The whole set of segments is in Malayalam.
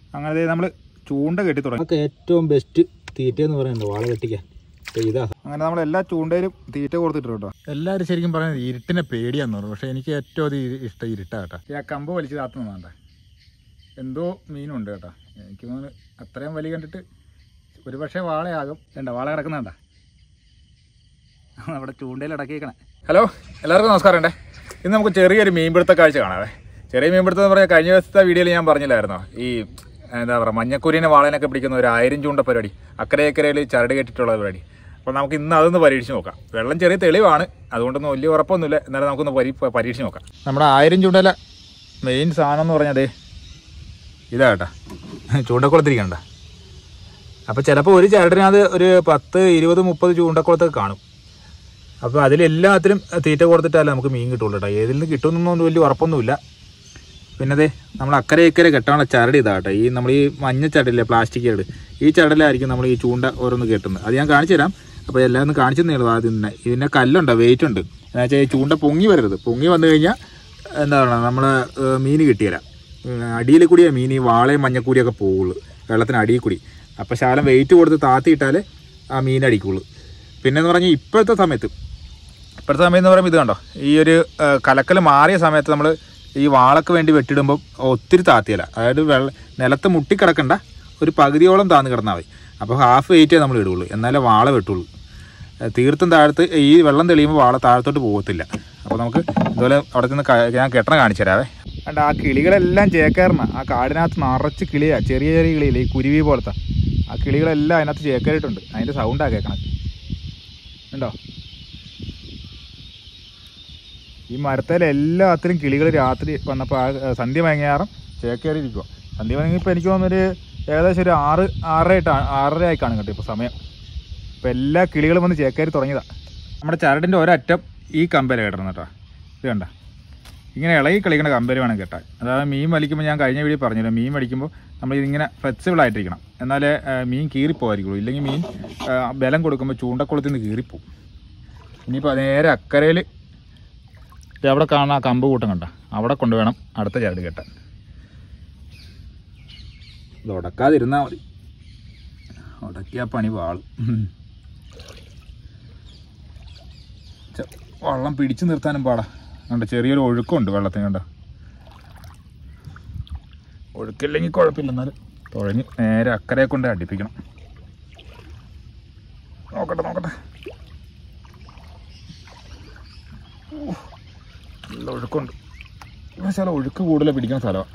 അങ്ങനെ നമ്മൾ ചൂണ്ട കെട്ടി തുടങ്ങി നമുക്ക് ഏറ്റവും ബെസ്റ്റ് തീറ്റ എന്ന് പറയുന്നത് വാള കെട്ടിക്കാൻ ഇപ്പൊ ഇതാ അങ്ങനെ നമ്മൾ എല്ലാ ചൂണ്ടയിലും തീറ്റ കൊടുത്തിട്ട് കേട്ടോ എല്ലാവരും ശരിക്കും പറയുന്നത് ഇരുട്ടിനെ പേടിയാന്ന് പറഞ്ഞു പക്ഷേ എനിക്ക് ഏറ്റവും അത് ഇ- ഇഷ്ടം ഇരുട്ടാ കേട്ടോ ഈ ആ കമ്പ് വലിച്ച് താത്തുന്ന വേണ്ട എന്തോ മീനുണ്ട് കേട്ടോ എനിക്ക് തോന്നുന്നു അത്രയും വലി കണ്ടിട്ട് ഒരു പക്ഷേ വാളയാകും വേണ്ട വാള കിടക്കുന്നുണ്ട നമ്മുടെ ചൂണ്ടയിൽ അടക്കിയേക്കണേ ഹലോ എല്ലാവർക്കും നമസ്കാരം ഉണ്ടേ ഇന്ന് നമുക്ക് ചെറിയൊരു മീൻപിടുത്ത കാഴ്ച കാണാവേ ചെറിയ മീൻപിടുത്തം എന്ന് പറഞ്ഞാൽ കഴിഞ്ഞ ദിവസത്തെ വീഡിയോയിൽ ഞാൻ പറഞ്ഞില്ലായിരുന്നോ ഈ എന്താ പറയുക മഞ്ഞക്കുരിനെ വാളനൊക്കെ പിടിക്കുന്ന ഒരു ആയിരം ചൂണ്ട പരിപാടി അക്കരെ അക്കരയിൽ ചരട് കെട്ടിട്ടുള്ള പരിപാടി അപ്പോൾ നമുക്ക് ഇന്ന് അതൊന്ന് പരീക്ഷിച്ച് നോക്കാം വെള്ളം ചെറിയ തെളിവാണ് അതുകൊണ്ടൊന്നും വലിയ ഉറപ്പൊന്നുമില്ല എന്നാലും നമുക്കൊന്ന് പരീ പരീക്ഷിച്ച് നോക്കാം നമ്മുടെ ആയിരം ചൂണ്ടയിലെ മെയിൻ സാധനം എന്ന് പറഞ്ഞാൽ ദേ ഇതാ കേട്ടോ ചൂണ്ടക്കുളത്തിരിക്കണ്ട അപ്പോൾ ചിലപ്പോൾ ഒരു ചരടിനകത്ത് ഒരു പത്ത് ഇരുപത് മുപ്പത് ചൂണ്ടക്കുളത്തൊക്കെ കാണും അപ്പോൾ അതിലെല്ലാത്തിലും തീറ്റ കൊടുത്തിട്ടല്ല നമുക്ക് മീൻ കിട്ടുള്ളൂ കേട്ടോ ഏതിൽ നിന്ന് കിട്ടുമെന്നൊന്നും വലിയ ഉറപ്പൊന്നുമില്ല പിന്നെ അതെ നമ്മൾ അക്കരെ ഇക്കരെ കെട്ടാനുള്ള ചരട് ഇതാ കേട്ടോ ഈ നമ്മൾ ഈ മഞ്ഞ ചരടില്ലേ പ്ലാസ്റ്റിക് ചരട് ഈ ചരടിലായിരിക്കും നമ്മൾ ഈ ചൂണ്ട ഓരോന്ന് കെട്ടുന്നത് അത് ഞാൻ കാണിച്ചു തരാം അപ്പോൾ എല്ലാം ഒന്ന് കാണിച്ചു തന്നെയുള്ളൂ ആദ്യം തന്നെ ഇതിൻ്റെ കല്ലുണ്ട് വെയിറ്റ് ഉണ്ട് എന്ന് വെച്ചാൽ ഈ ചൂണ്ട പൊങ്ങി വരരുത് പൊങ്ങി വന്നു കഴിഞ്ഞാൽ എന്താ പറയുക നമ്മൾ മീൻ കിട്ടിയരാം അടിയിൽ കൂടിയേ മീൻ ഈ വാളയും മഞ്ഞക്കൂരിയൊക്കെ പോവുള്ളൂ വെള്ളത്തിന് അടിയിൽ കൂടി അപ്പോൾ ശാലം വെയിറ്റ് കൊടുത്ത് താത്തിയിട്ടാലേ ആ മീൻ അടിക്കുള്ളൂ പിന്നെന്ന് പറഞ്ഞാൽ ഇപ്പോഴത്തെ സമയത്ത് ഇപ്പോഴത്തെ സമയം എന്ന് പറയുമ്പോൾ ഇത് കണ്ടോ ഈ ഒരു കലക്കൽ മാറിയ സമയത്ത് നമ്മൾ ഈ വാളക്ക് വേണ്ടി വെട്ടിടുമ്പോൾ ഒത്തിരി താത്തിയല്ല അതായത് വെള്ള നിലത്ത് മുട്ടിക്കിടക്കണ്ട ഒരു പകുതിയോളം താന്ന് കിടന്നാൽ മതി അപ്പോൾ ഹാഫ് വെയിറ്റേ നമ്മൾ ഇടുള്ളൂ എന്നാലേ വാള വെട്ടുള്ളൂ ഏഹ് തീർത്തും താഴത്ത് ഈ വെള്ളം തെളിയുമ്പോൾ വാള താഴത്തോട്ട് പോകത്തില്ല അപ്പോൾ നമുക്ക് ഇതുപോലെ അവിടെ നിന്ന് ക- ഞാൻ കെട്ടണ കാണിച്ചു തരാവേ കണ്ട ആ കിളികളെല്ലാം ചേക്കേറണ ആ കാടിനകത്ത് നിറച്ച് കിളിയാ ചെറിയ ചെറിയ കിളിയില്ലേ ഈ കുരുവി പോലത്തെ ആ കിളികളെല്ലാം അതിനകത്ത് ചേക്കേറിയിട്ടുണ്ട് അതിൻ്റെ സൗണ്ടാണ് കേൾക്കണം ഉണ്ടോ ഈ മരത്തേലെ എല്ലാത്തിലും കിളികൾ രാത്രി വന്നപ്പോൾ ആ ഏ, സന്ധ്യ മയങ്ങിയാറും ചേക്കേറിയിരിക്കുക സന്ധ്യ മയങ്ങിയപ്പോൾ എനിക്ക് തോന്നുന്നൊരു ഏകദേശം ഒരു ആറ് ആറര ആയിട്ട് ആറര ആയി കാണും കേട്ടോ ഇപ്പോൾ സമയം ഇപ്പോൾ എല്ലാ കിളികളും വന്ന് ചേക്കേറി തുടങ്ങിയതാണ് നമ്മുടെ ചരടിൻ്റെ ഒരറ്റം ഈ കമ്പല കേട്ടണം കേട്ടോ ഇത് കണ്ട ഇങ്ങനെ ഇളകി കളിക്കുന്ന കമ്പല് വേണം കേട്ടാൽ അതായത് മീൻ വലിക്കുമ്പോൾ ഞാൻ കഴിഞ്ഞ വീഡിയോ പറഞ്ഞല്ലോ മീൻ വലിക്കുമ്പോൾ നമ്മൾ ഇതിങ്ങനെ ഫ്ലെക്സിബിൾ ആയിട്ടിരിക്കണം എന്നാലേ ഏ, മീൻ കീറിപ്പോകാതിരിക്കുള്ളൂ ഇല്ലെങ്കിൽ മീൻ ഏ, ബലം കൊടുക്കുമ്പോൾ ചൂണ്ടക്കുളത്തിൽ നിന്ന് കീറിപ്പോവും ഇനിയിപ്പോൾ നേരെ അക്കരയിൽ ഇത് അവിടെ കാണുന്ന ആ കമ്പ് കൂട്ടം കണ്ട അവിടെ കൊണ്ടുവേണം അടുത്ത ചരട് കെട്ടാൻ ഇത് ഉടക്കാതിരുന്നാൽ മതി ഉടക്കിയ പണി വാളും ഉം. ചെ- വെള്ളം പിടിച്ചു നിർത്താനും പാടാ കണ്ട ചെറിയൊരു ഒഴുക്കുണ്ട് വെള്ളത്തിന് കണ്ട ഒഴുക്കില്ലെങ്കിൽ കുഴപ്പമില്ല എന്നാലും തുഴഞ്ഞ് നേരെ അക്കരെ കൊണ്ട് അടുപ്പിക്കണം നോക്കട്ടെ നോക്കട്ടെ നല്ല ഒഴുക്കുണ്ട് ഇവിടെ സ്ഥലം ഒഴുക്ക് കൂടുതൽ പിടിക്കുന്ന സ്ഥലമാണ്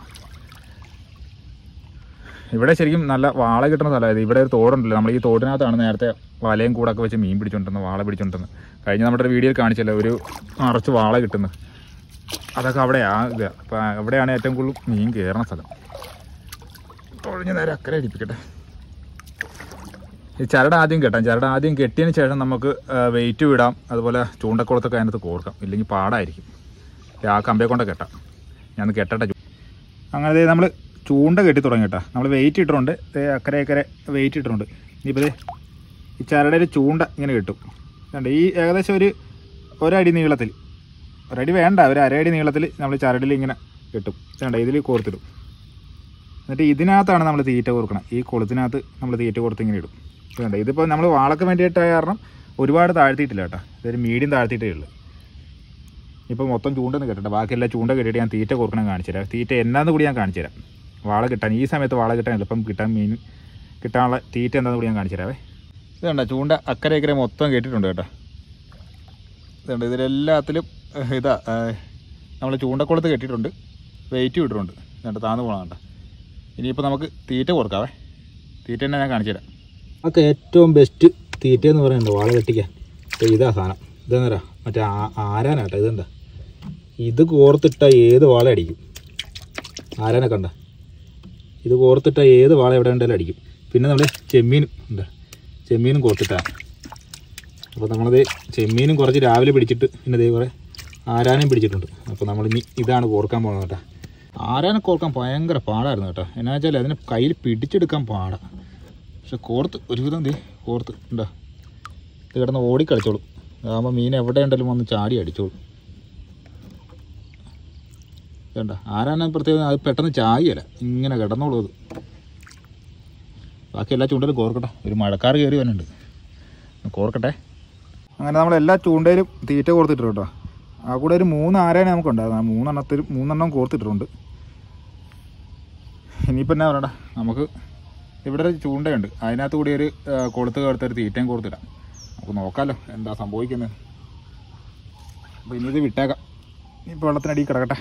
ഇവിടെ ശരിക്കും നല്ല വാള കിട്ടുന്ന സ്ഥലമായത് ഇവിടെ ഒരു തോടുണ്ടല്ലോ നമ്മൾ ഈ തോടിനകത്താണ് നേരത്തെ വലയും കൂടൊക്കെ വെച്ച് മീൻ പിടിച്ചോണ്ടിരുന്നത് വാള പിടിച്ചോണ്ടിരുന്നത് കഴിഞ്ഞ നമ്മുടെ ഒരു വീഡിയോയിൽ കാണിച്ചല്ലോ ഒരു നിറച്ച് വാള കിട്ടുന്നത് അതൊക്കെ അവിടെയാണ് ഇത് അപ്പോൾ അവിടെയാണ് ഏറ്റവും കൂടുതൽ മീൻ കയറുന്ന സ്ഥലം തൊഴിഞ്ഞ് നേരെ അക്കരെ അടിപ്പിക്കട്ടെ ഈ ചരട് ആദ്യം കെട്ടാം ചരട് ആദ്യം കെട്ടിയതിന് ശേഷം നമുക്ക് വെയിറ്റ് വിടാം അതുപോലെ ചൂണ്ടക്കുളത്തൊക്കെ അതിനകത്ത് കോർക്കാം ഇല്ലെങ്കിൽ പാടായിരിക്കും ദേ ആ കമ്പയെ കൊണ്ട് കെട്ടാം ഞാൻ കെട്ടട്ടെ അങ്ങനെ നമ്മൾ ചൂണ്ട കെട്ടി തുടങ്ങി കേട്ടോ നമ്മൾ വെയിറ്റ് ഇട്ടിട്ടുണ്ട് ദേ അക്കരെ അക്കരെ വെയിറ്റ് ഇട്ടിട്ടുണ്ട് ഇനിയിപ്പോൾ ദേ ഈ ചരടയിൽ ചൂണ്ട ഇങ്ങനെ കിട്ടും കണ്ടോ ഈ ഏകദേശം ഒരു ഒരടി നീളത്തിൽ ഒരടി വേണ്ട ഒരു അരയടി നീളത്തിൽ നമ്മൾ ചരടിൽ ഇങ്ങനെ കിട്ടും കണ്ടോ ഇതിൽ കോർത്തിടും എന്നിട്ട് ഇതിനകത്താണ് നമ്മൾ തീറ്റ കൊടുക്കണം ഈ കൊളുത്തിനകത്ത് നമ്മൾ തീറ്റ കൊടുത്ത് ഇങ്ങനെ ഇടും ഇത് കണ്ടോ ഇതിപ്പോൾ നമ്മൾ വാളക്ക് വേണ്ടിയിട്ടായ കാരണം ഒരുപാട് താഴ്ത്തിയിട്ടില്ല കേട്ടോ ഇതൊരു മീഡിയം താഴ്ത്തിയിട്ടേ ഉള്ളൂ ഇപ്പോൾ മൊത്തം ചൂണ്ടെന്ന് കെട്ടട്ടെ ബാക്കിയെല്ലാം ചൂണ്ട കെട്ടിയിട്ട് ഞാൻ തീറ്റ കൊടുക്കണം കാണിച്ചു തരാം തീറ്റ എന്നാന്ന് കൂടി ഞാൻ കാണിച്ചു തരാം വാള കിട്ടാൻ ഈ സമയത്ത് വാള കിട്ടാൻ എളുപ്പം കിട്ടാൻ മീൻ കിട്ടാനുള്ള തീറ്റ എന്താണെന്ന് കൂടി ഞാൻ കാണിച്ചു തരാവേ ഇത് കണ്ടോ ചൂണ്ട അക്കരെ ഇക്കരെ മൊത്തം കെട്ടിയിട്ടുണ്ട് കേട്ടോ ഇതുണ്ട് ഇതിലെല്ലാത്തിലും ഏഹ്, ഇതാ നമ്മൾ ചൂണ്ടക്കുളത്ത് കെട്ടിയിട്ടുണ്ട് വെയിറ്റ് ഇട്ടിട്ടുണ്ട് ഇതുണ്ട് താന്ന് പോകണം കണ്ട ഇനിയിപ്പോൾ നമുക്ക് തീറ്റ കൊടുക്കാവേ തീറ്റ തന്നെ ഞാൻ കാണിച്ചു തരാം നമുക്ക് ഏറ്റവും ബെസ്റ്റ് തീറ്റ എന്ന് പറയുന്നത് വാള കെട്ടിക്കാൻ ഇപ്പൊ ഇതാ സാധനം ഇതെന്ന് പറയാ മറ്റേ ആ- ആരാനാട്ടോ ഇതുണ്ട ഇത് കോർത്തിട്ട ഏത് വാള അടിക്കും ആരാനെ കണ്ട ഇത് കോർത്തിട്ട ഏത് വാള എവിടെ ഉണ്ടെങ്കിലും അടിക്കും പിന്നെ നമ്മൾ ചെമ്മീനും ഉണ്ട് ചെമ്മീനും കോർത്തിട്ടാണ് അപ്പോൾ നമ്മളത് ചെമ്മീനും കുറച്ച് രാവിലെ പിടിച്ചിട്ട് പിന്നെ ഇതേ കുറേ ആരാനും പിടിച്ചിട്ടുണ്ട് അപ്പോൾ നമ്മളിനി ഇതാണ് കോർക്കാൻ പോകുന്നത് കേട്ടോ ആരാനെ കോർക്കാൻ ഭയങ്കര പാടായിരുന്നു കേട്ടോ എന്നാ വെച്ചാൽ അതിനെ കയ്യിൽ പിടിച്ചെടുക്കാൻ പാടാണ് പക്ഷെ കോർത്ത് ഒരുവിധം ദേ കോർത്ത് ഉണ്ടോ ഇത് കിടന്ന് ഓടി കളിച്ചോളും അതാകുമ്പോൾ മീൻ എവിടെ ഉണ്ടെങ്കിലും വന്ന് ചാടി അടിച്ചോളും വേണ്ട ആരാണ് പ്രത്യേകം അത് പെട്ടെന്ന് ചായല്ല ഇങ്ങനെ കിടന്നോളൂ അത് ബാക്കി എല്ലാ ചൂണ്ടയിലും കോർക്കട്ടെ ഒരു മഴക്കാർ കയറി വരുന്നുണ്ട് കോർക്കട്ടെ അങ്ങനെ നമ്മൾ എല്ലാ ചൂണ്ടയിലും തീറ്റ കോർത്തിട്ടുണ്ട് കേട്ടോ ആ കൂടെ ഒരു മൂന്ന് ആരാണ് നമുക്കുണ്ടായിരുന്നു ആ മൂന്നെണ്ണത്തിൽ മൂന്നെണ്ണം കോർത്തിട്ടിട്ടുണ്ട് ഇനിയിപ്പോൾ എന്നാ പറയണ്ട നമുക്ക് ഇവിടെ ഒരു ചൂണ്ടയുണ്ട് അതിനകത്ത് കൂടി ഒരു ആ, കൊളുത്ത് കേർത്തൊരു തീറ്റയും കോർത്തിടാം നമുക്ക് നോക്കാമല്ലോ എന്താ സംഭവിക്കുന്നത് അപ്പോൾ ഇനി ഇത് വിട്ടേക്കാം ഇനിയിപ്പോൾ വെള്ളത്തിനടിയിൽ കിടക്കട്ടെ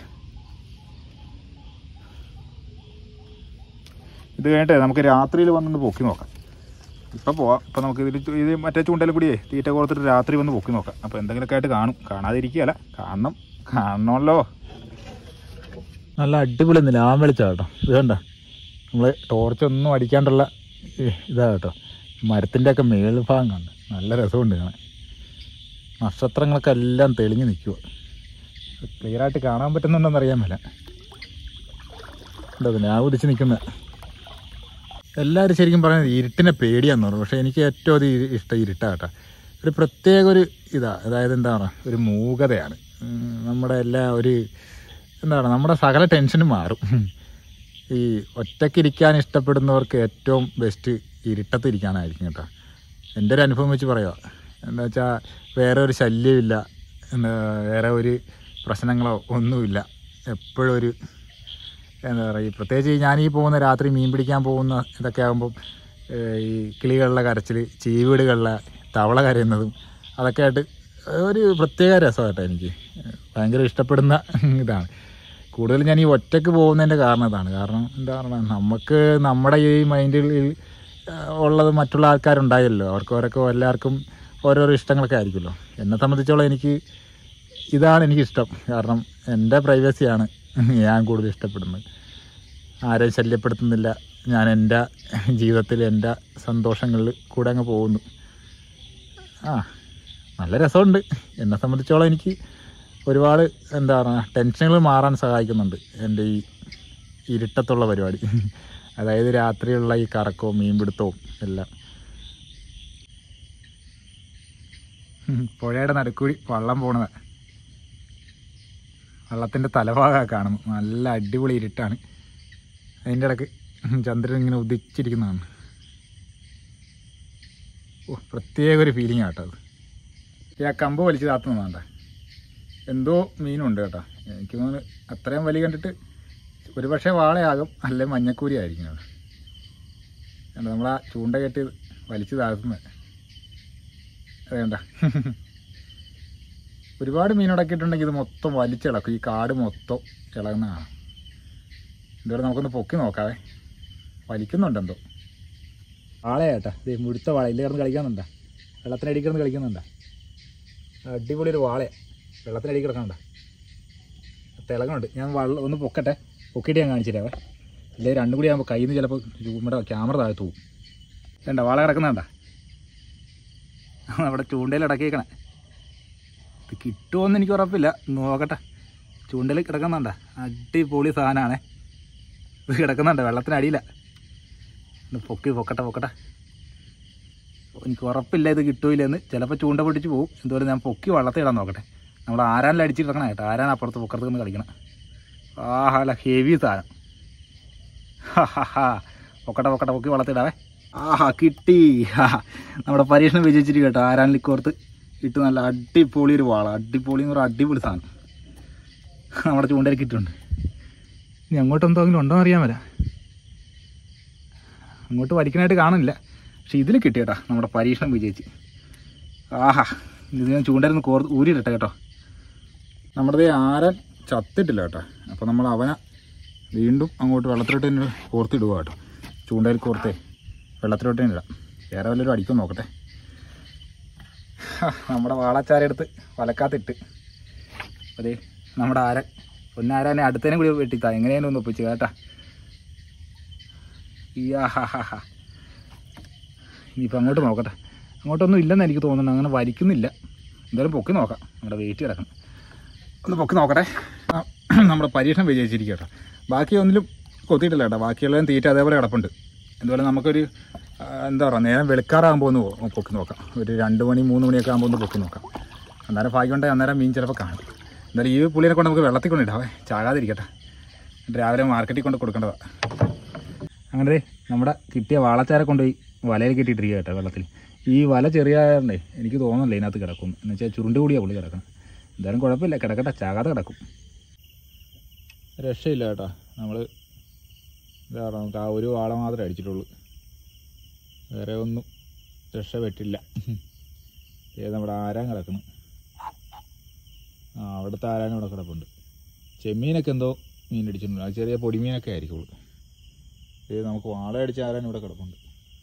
ഇത് കഴിഞ്ഞിട്ട് നമുക്ക് രാത്രിയിൽ വന്നൊന്ന് പൊക്കി നോക്കാം ഇപ്പം പോവാം ഇപ്പം നമുക്ക് ഇതിൽ ചു- ഇത് മറ്റേ ചൂണ്ടയിൽ കൂടിയേ തീറ്റ കൊടുത്തിട്ട് രാത്രി വന്ന് പൊക്കി നോക്കാം അപ്പോൾ എന്തെങ്കിലുമൊക്കെ ആയിട്ട് കാണും കാണാതിരിക്കുകയല്ല കാണണം കാണണമല്ലോ നല്ല അടിപൊളി നിലാൻ വെളിച്ചാ കേട്ടോ ഇത് കണ്ട നമ്മൾ ടോർച്ചൊന്നും അടിക്കാണ്ടുള്ള ഇ- ഇതാ കേട്ടോ മരത്തിൻ്റെ ഒക്കെ മേൽഭാഗം കണ്ട് നല്ല രസമുണ്ട് കാണാൻ നക്ഷത്രങ്ങളൊക്കെ എല്ലാം തെളിഞ്ഞ് നിൽക്കുക ക്ലിയറായിട്ട് കാണാൻ പറ്റുന്നുണ്ടെന്ന് അറിയാൻ മേല ഉണ്ടോ ഞാൻ പിടിച്ച് നിൽക്കുന്ന എല്ലാവരും ശരിക്കും പറയുന്നത് ഇരുട്ടിനെ പേടിയാന്ന് പറഞ്ഞു പക്ഷേ എനിക്ക് ഏറ്റവും അത് ഇ- ഇഷ്ടം ഇരുട്ടാ കേട്ടോ ഒരു പ്രത്യേക ഒരു ഇതാ അതായത് എന്താ പറയുക ഒരു മൂകതയാണ് ഉം, നമ്മുടെ എല്ലാ ഒരു എന്താണ് നമ്മുടെ സകല ടെൻഷനും മാറും ഈ ഒറ്റയ്ക്കിരിക്കാൻ ഇഷ്ടപ്പെടുന്നവർക്ക് ഏറ്റവും ബെസ്റ്റ് ഇരുട്ടത്ത് ഇരിക്കാനായിരിക്കും കേട്ടോ എൻ്റെ ഒരു അനുഭവം വെച്ച് പറയുക എന്താ വെച്ചാൽ വേറെ ഒരു ശല്യമില്ല എന്താ വേറെ ഒരു പ്രശ്നങ്ങളോ ഒന്നുമില്ല എപ്പോഴും ഒരു എന്താ പറയുക പ്രത്യേകിച്ച് ഞാൻ ഈ പോകുന്ന രാത്രി മീൻ പിടിക്കാൻ പോകുന്ന ഇതൊക്കെ ആകുമ്പം ഏഹ് ഈ കിളികളുടെ കരച്ചിൽ ചീവീടുകളിലെ തവള കരയുന്നതും അതൊക്കെ ആയിട്ട് ഒരു പ്രത്യേക രസമായിട്ടോ എനിക്ക് ഭയങ്കര ഇഷ്ടപ്പെടുന്ന ഇതാണ് കൂടുതൽ ഞാൻ ഈ ഒറ്റയ്ക്ക് പോകുന്നതിൻ്റെ കാരണം ഇതാണ് കാരണം എന്താ പറയുക നമുക്ക് നമ്മുടെ ഈ മൈൻഡിൽ ഉള്ളത് മറ്റുള്ള ആൾക്കാരുണ്ടായല്ലോ അവർക്ക് ഓരൊക്കെ എല്ലാവർക്കും ഓരോരോ ഇഷ്ടങ്ങളൊക്കെ ആയിരിക്കുമല്ലോ എന്നെ സംബന്ധിച്ചോളം എനിക്ക് ഇതാണ് എനിക്കിഷ്ടം കാരണം എൻ്റെ പ്രൈവസിയാണ് ഞാൻ കൂടുതൽ ഇഷ്ടപ്പെടുന്നത് ആരെയും ശല്യപ്പെടുത്തുന്നില്ല ഞാൻ എൻ്റെ ജീവിതത്തിൽ എൻ്റെ സന്തോഷങ്ങളിൽ കൂടെ അങ്ങ് പോകുന്നു ആ നല്ല രസമുണ്ട് എന്നെ സംബന്ധിച്ചോളം എനിക്ക് ഒരുപാട് എന്താ പറയുക ടെൻഷനുകൾ മാറാൻ സഹായിക്കുന്നുണ്ട് എൻ്റെ ഈ ഇരുട്ടത്തുള്ള പരിപാടി അതായത് രാത്രിയുള്ള ഈ കറക്കവും മീൻപിടുത്തവും എല്ലാം ഉം, പുഴയുടെ നടുക്കൂടി വള്ളം പോണത് വള്ളത്തിൻ്റെ തലഭാഗമാണ് കാണുന്നു നല്ല അടിപൊളി ഇരുട്ടാണ് അതിൻ്റെ ഇടയ്ക്ക് ചന്ദ്രൻ ഇങ്ങനെ ഉദിച്ചിരിക്കുന്നതാണ് ഓ പ്രത്യേക ഒരു ഫീലിംഗ് ആട്ടോ അത് ഈ ആ കമ്പ് വലിച്ച് താത്തുന്നതാണ്ട എന്തോ മീനുണ്ട് കേട്ടോ എനിക്ക് തോന്നുന്നു അത്രയും വലിയ കണ്ടിട്ട് ഒരു പക്ഷേ വാളയാകും അല്ലെ മഞ്ഞക്കൂരി ആയിരിക്കും അത് കണ്ടോ നമ്മൾ ആ ചൂണ്ട കെട്ടി വലിച്ച് താഴ്ത്തുന്നത് അത് കണ്ട ഒരുപാട് മീനുടക്കി ഇട്ടുണ്ടെങ്കിൽ ഇത് മൊത്തം വലിച്ചിളക്കും ഈ കാട് മൊത്തം ഇളകുന്നതാണ് എന്തായാലും നമുക്കൊന്ന് പൊക്കി നോക്കാവേ വലിക്കുന്നുണ്ടെന്തോ വാളയാട്ടാ ഇത് മുഴുത്ത വാള ഇല്ല കിടന്ന് കളിക്കുന്നുണ്ടാ വെള്ളത്തിനടി കിടന്ന് കളിക്കുന്നുണ്ടാ അടിപൊളി ഒരു വാളയ വെള്ളത്തിനടി കിടക്കണ്ട തിളങ്ങുന്നുണ്ട് ഞാൻ വള്ളം ഒന്ന് പൊക്കട്ടെ പൊക്കിയിട്ട് ഞാൻ കാണിച്ചു തരാവേ ഇല്ലേ രണ്ടും കൂടി ആകുമ്പോൾ കയ്യിൽ നിന്ന് ചിലപ്പോൾ നമ്മുടെ ക്യാമറ താഴത്ത് പോകും വേണ്ട വാള കിടക്കുന്നുണ്ട നമ്മുടെ ചൂണ്ടയിൽ ഇടക്കിയേക്കണേ ഇത് കിട്ടുമോയെന്ന് എനിക്ക് ഉറപ്പില്ല നോക്കട്ടെ ചൂണ്ടയിൽ കിടക്കുന്നുണ്ട അടിപൊളി സാധനമാണേ ഇത് കിടക്കുന്നുണ്ട് വെള്ളത്തിനടിയില്ല ഒന്ന് പൊക്കി പൊക്കട്ടെ പൊക്കട്ടെ എനിക്ക് ഉറപ്പില്ല ഇത് കിട്ടൂലെന്ന് ചിലപ്പോൾ ചൂണ്ട പൊട്ടിച്ച് പോകും എന്തുപോലെ ഞാൻ പൊക്കി വള്ളത്തിൽ ഇടാൻ നോക്കട്ടെ നമ്മൾ ആരാനിൽ അടിച്ചിട്ട് ഇറങ്ങണം കേട്ടോ ആരാൻ അപ്പുറത്ത് പൊക്കത്ത് നിന്ന് കളിക്കണം ആഹാ അല്ല ഹെവി സാധനം ഹാ ഹാ ഹാ പൊക്കട്ടെ പൊക്കട്ടെ പൊക്കി വള്ളത്തിടാവേ ആഹാ കിട്ടി ഹാ നമ്മുടെ പരീക്ഷണം വിജയിച്ചിട്ട് കേട്ടോ ആരാനിൽ കോർത്ത് ഇട്ട് നല്ല അടിപൊളി ഒരു വാള അടിപൊളി എന്ന് പറഞ്ഞാൽ അടിപൊളി സാധനം നമ്മുടെ ചൂണ്ടയിൽ കിട്ടുന്നുണ്ട് ഇനി അങ്ങോട്ട് എന്തെങ്കിലും ഉണ്ടോ അറിയാൻ വരാം അങ്ങോട്ട് വലിക്കാനായിട്ട് കാണുന്നില്ല പക്ഷെ ഇതിൽ കിട്ടിയേട്ടാ നമ്മുടെ പരീക്ഷണം വിജയിച്ച് ആഹാ ഇത് ഞാൻ ചൂണ്ടരുന്ന് കോർ ഊരിയിട്ടെ കേട്ടോ നമ്മുടെ ആരൻ ചത്തിട്ടില്ല കേട്ടോ അപ്പോൾ നമ്മൾ അവനെ വീണ്ടും അങ്ങോട്ട് വെള്ളത്തിലോട്ട് തന്നെ കോർത്തിടുക കേട്ടോ ചൂണ്ടയിൽ കോർത്തേ വെള്ളത്തിലോട്ട് തന്നെ ഇടാം വേറെ വല്ലവരും അടിക്കും നോക്കട്ടെ ഹാ, നമ്മുടെ വാളച്ചാരെടുത്ത് വലക്കാത്തിട്ട് അതെ നമ്മുടെ ആരൻ പൊന്നാരാനെ അടുത്തേനും കൂടി വെട്ടിത്താ എങ്ങനെയാലും ഒന്ന് ഒപ്പിച്ച് കേട്ടാ ഇയാ ഹാ ഹാ ഹാ ഇനിയിപ്പോൾ അങ്ങോട്ട് നോക്കട്ടെ അങ്ങോട്ടൊന്നും ഇല്ലെന്ന് എനിക്ക് തോന്നുന്നു അങ്ങനെ വലിക്കുന്നില്ല എന്തായാലും പൊക്കി നോക്കാം നമ്മുടെ വെയിറ്റ് കിടക്കണം ഒന്ന് പൊക്കി നോക്കട്ടെ ആ, നമ്മുടെ പരീക്ഷണം വിജയിച്ചിരിക്കും കേട്ടോ ബാക്കി ഒന്നിലും കൊത്തിയിട്ടില്ല കേട്ടോ ബാക്കിയുള്ളതും തീറ്റ അതേപോലെ കിടപ്പുണ്ട് എന്തായാലും നമുക്കൊരു ആ, എന്താ പറയുക നേരം വെളുക്കാറാകുമ്പോൾ ഒന്ന് പോ- പൊക്കി നോക്കാം ഒരു രണ്ട് മണി മൂന്ന് മണിയൊക്കെ ആകുമ്പോൾ ഒന്ന് പൊക്കി നോക്കാം അന്നേരം ഭാഗ്യമുണ്ടെങ്കിൽ അന്നേരം മീൻ ചിലപ്പോൾ കാണും എന്തായാലും ഈ പുള്ളിനെ കൊണ്ട് നമുക്ക് വെള്ളത്തിൽ കൊണ്ടിടാവേ ചാകാതിരിക്കട്ടെ എന്നിട്ട് രാവിലെ മാർക്കറ്റിൽ കൊണ്ട് കൊടുക്കേണ്ടതാണ് അങ്ങനെ ദേ നമ്മുടെ കിട്ടിയ വാളച്ചാരെ കൊണ്ടുപോയി വലയിൽ കെട്ടിയിട്ടിരിക്കുക കേട്ടോ വെള്ളത്തിൽ ഈ വല ചെറിയ ആയതുകൊണ്ടേ എനിക്ക് തോന്നുന്നില്ല ഇതിനകത്ത് കിടക്കും എന്ന് വെച്ചാൽ ചുരുണ്ട് കൂടിയാ പുള്ളി കിടക്കണം എന്തായാലും കുഴപ്പമില്ല കിടക്കട്ടെ ചാകാതെ കിടക്കും രക്ഷയില്ല കേട്ടോ നമ്മൾ എന്താ പറയുക നമുക്ക് ആ ഒരു വാള മാത്രമേ അടിച്ചിട്ടുള്ളൂ വേറെ ഒന്നും രക്ഷപ്പെട്ടില്ല ഏത് നമ്മുടെ ആരാൻ കിടക്കണം ആ അവിടുത്തെ ആരാനും ഇവിടെ കിടപ്പുണ്ട് ചെമ്മീനൊക്കെ എന്തോ മീൻ അടിച്ചിട്ടുണ്ട് അത് ചെറിയ പൊടിമീനൊക്കെ ആയിരിക്കുള്ളൂ ഇത് നമുക്ക് വാള അടിച്ച ആരാനും ഇവിടെ കിടപ്പുണ്ട്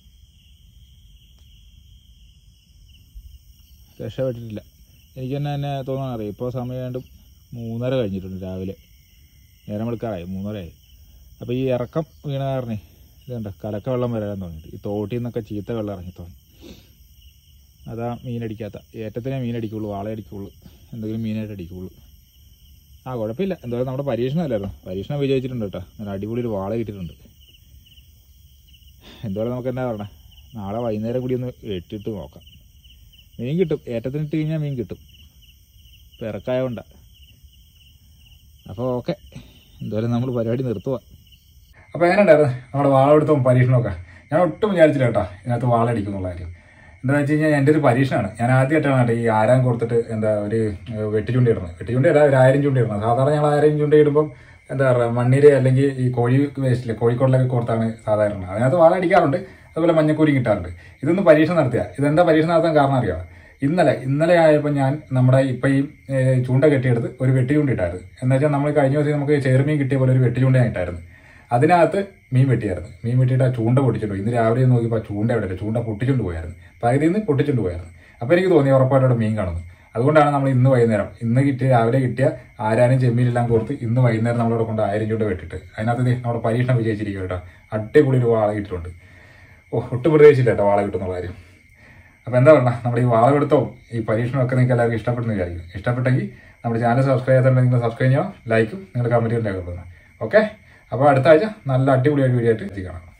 രക്ഷപ്പെട്ടിട്ടില്ല എനിക്ക് തന്നെ തന്നെ തോന്നാറിയാം ഇപ്പോൾ സമയം ഏണ്ടും മൂന്നര കഴിഞ്ഞിട്ടുണ്ട് രാവിലെ നേരം വെളുക്കാറായി മൂന്നരയായി അപ്പോൾ ഈ ഇറക്കം വീണ കാരണേ ഇതുണ്ട് കലക്ക വെള്ളം വരാൻ തുടങ്ങിയിട്ട് ഈ തോട്ടിൽ നിന്നൊക്കെ ചീത്ത വെള്ളം ഇറങ്ങി തുടങ്ങി അതാ മീനടിക്കാത്ത ഏറ്റത്തിനെ മീനടിക്കുള്ളൂ വാളയടിക്കുള്ളൂ എന്തെങ്കിലും മീനായിട്ട് അടിക്കുള്ളൂ ആ കുഴപ്പമില്ല എന്തായാലും നമ്മുടെ പരീക്ഷണമല്ലായിരുന്നു പരീക്ഷണം വിജയിച്ചിട്ടുണ്ട് കേട്ടോ നല്ല അടിപൊളി ഒരു വാള കിട്ടിയിട്ടുണ്ട് എന്തായാലും നമുക്ക് എന്നാ പറഞ്ഞേ നാളെ വൈകുന്നേരം കൂടി ഒന്ന് വെട്ടിയിട്ട് നോക്കാം മീൻ കിട്ടും ഏറ്റത്തിന് ഇട്ട് കഴിഞ്ഞാൽ മീൻ കിട്ടും ഇപ്പം ഇറക്കായതുകൊണ്ടാണ് അപ്പോൾ ഓക്കെ എന്തായാലും നമ്മൾ പരിപാടി നിർത്തുക അപ്പോൾ എങ്ങനെയുണ്ടായിരുന്നു നമ്മുടെ വാളെടുത്തും പരീക്ഷണമൊക്കെ ഞാൻ ഒട്ടും വിചാരിച്ചില്ല കേട്ടോ ഇതിനകത്ത് വാളടിക്കും എന്നുള്ള കാര്യം എന്താണെന്ന് വെച്ച് കഴിഞ്ഞാൽ എൻ്റെ ഒരു പരീക്ഷണമാണ് ഞാൻ ആദ്യമായിട്ടാണ് കേട്ടോ ഈ ആരാൻ കൊടുത്തിട്ട് എന്താ ഒരു ഏഹ്, വെട്ടിച്ചുണ്ടി ഇടുന്നത് വെട്ടിച്ചുണ്ടി അല്ല ഒരു ആയിരം ചുണ്ടി ഇടുന്നത് സാധാരണ ഞങ്ങൾ ആയിരം ചുണ്ടി ഇടുമ്പം എന്താ പറയുക മണ്ണിര അല്ലെങ്കിൽ ഈ കോഴി വേസ്റ്റില് കോഴിക്കോടിലൊക്കെ കൊടുത്താണ് സാധാരണ അതിനകത്ത് വാള അടിക്കാറുണ്ട് അതുപോലെ മഞ്ഞക്കൂരി കിട്ടാറുണ്ട് ഇതൊന്ന് പരീക്ഷ നടത്തിയ ഇതെന്താ പരീക്ഷ നടത്താൻ കാരണം അറിയാം ഇന്നലെ ഇന്നലെ ആയപ്പോൾ ഞാൻ നമ്മുടെ ഇപ്പം ഈ ഏഹ്, ചൂണ്ട കെട്ടിയെടുത്ത് ഒരു വെട്ടി ചൂണ്ട ഇട്ടായിരുന്നു എന്ന് വെച്ചാൽ നമ്മൾ കഴിഞ്ഞ ദിവസം നമുക്ക് ചെറുമീൻ കിട്ടിയ പോലെ ഒരു വെട്ടി ചൂണ്ട ഞാൻ ഇട്ടായിരുന്നു അതിനകത്ത് മീൻ വെട്ടിയായിരുന്നു മീൻ വെട്ടിയിട്ട് ആ ചൂണ്ട പൊട്ടിച്ചിട്ട് പോയി. ഇന്ന് രാവിലെ നോക്കിയപ്പോൾ ആ ചൂണ്ട എവിടെ ചൂണ്ട പൊട്ടിച്ചുകൊണ്ട് പോയായിരുന്നു പകുതിയിൽ നിന്ന് പൊട്ടിച്ചുകൊണ്ട് പോയായിരുന്നു അപ്പോൾ എനിക്ക് തോന്നി ഉറപ്പായിട്ടും അവിടെ മീൻ കാണുന്നു അതുകൊണ്ടാണ് നമ്മൾ ഇന്ന് വൈകുന്നേരം ഇന്ന് കിട്ടിയ രാവിലെ കിട്ടിയ ആരാനും ചെമ്മീനെല്ലാം കൊടുത്ത് ഇന്ന് വൈകുന്നേരം നമ്മളവിടെ കൊണ്ട് ആയിരം ചൂണ്ട വെട്ടിട്ട് അതിനകത്ത് ദേ നമ്മുടെ പരീക്ഷണം വിജയിച്ചിരിക്കും കേട്ടോ അടിപൊളി ഒരു വാള കിട്ടിയിട്ടുണ്ട് ഓ ഒട്ടും പ്രതീക്ഷിച്ചില്ല കേട്ടോ വാള കിട്ടുന്നുള്ള കാര്യം അപ്പോൾ എന്താ പറയുക നമ്മുടെ ഈ വാളവെടുത്തവും ഈ പരീക്ഷണമൊക്കെ നിങ്ങൾക്ക് എല്ലാവർക്കും ഇഷ്ടപ്പെട്ടെന്ന് വിചാരിക്കും ഇഷ്ടപ്പെട്ടെങ്കിൽ നമ്മുടെ ചാനൽ സബ്സ്ക്രൈബ് ചെയ്തിട്ടുണ്ടെങ്കിൽ നിങ്ങൾ സബ്സ്ക്രൈബ് ചെയ്യുക ലൈക്കും നിങ്ങളുടെ കമൻറ്റും രേഖപ്പെടുത്തുന്നത് ഓക്കെ അപ്പോൾ അടുത്ത ആഴ്ച നല്ല അടിപൊളിയായിട്ട് വീഡിയോ ആയിട്ട് എത്തിക്കണം